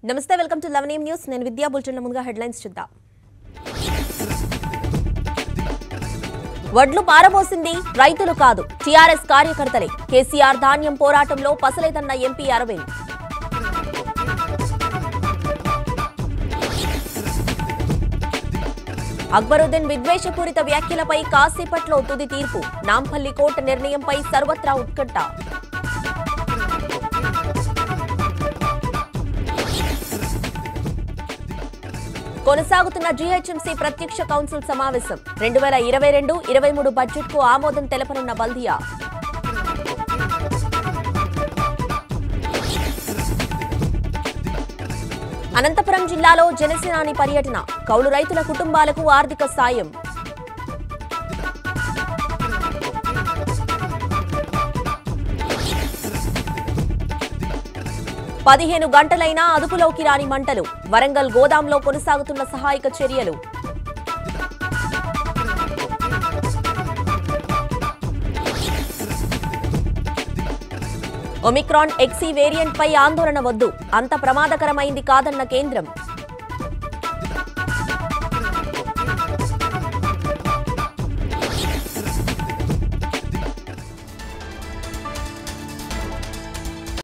నమస్తే welcome to eleven M news నేను విద్యా బులెటిన్ల ముందుగా హెడ్లైన్స్ చూద్దాం వడ్లు పారబోసింది రైతులు కాదు టీఆర్ఎస్ కార్యకర్తలే కేసీఆర్ ధాన్యం పోరాటంలో పసలేదన్న ఎంపీ అరవింద్ అక్బరుద్దీన్ విద్వేషపూరిత వ్యాఖ్యలపై కాసేపట్లో తుది తీర్పు నాంపల్లి కోర్టు నిర్ణయంపై సర్వత్రా ఉత్కంఠ కొనసాగుతున్న జీహెచ్ఎంసీ ప్రత్యక్ష కౌన్సిల్ సమావేశం రెండు వేల ఇరవై రెండు ఇరవై మూడు బడ్జెట్కు ఆమోదం తెలపనున్న బల్దియా అనంతపురం జిల్లాలో జనసేనాని పర్యటన కౌలు రైతుల కుటుంబాలకు ఆర్థిక సాయం పదిహేను గంటలైనా అదుపులోకి రాని మంటలు వరంగల్ గోదాంలో కొనసాగుతున్న సహాయక చర్యలు ఒమిక్రాన్ ఎక్సీ వేరియంట్ పై ఆందోళన వద్దు అంత ప్రమాదకరమైంది కాదన్న కేంద్రం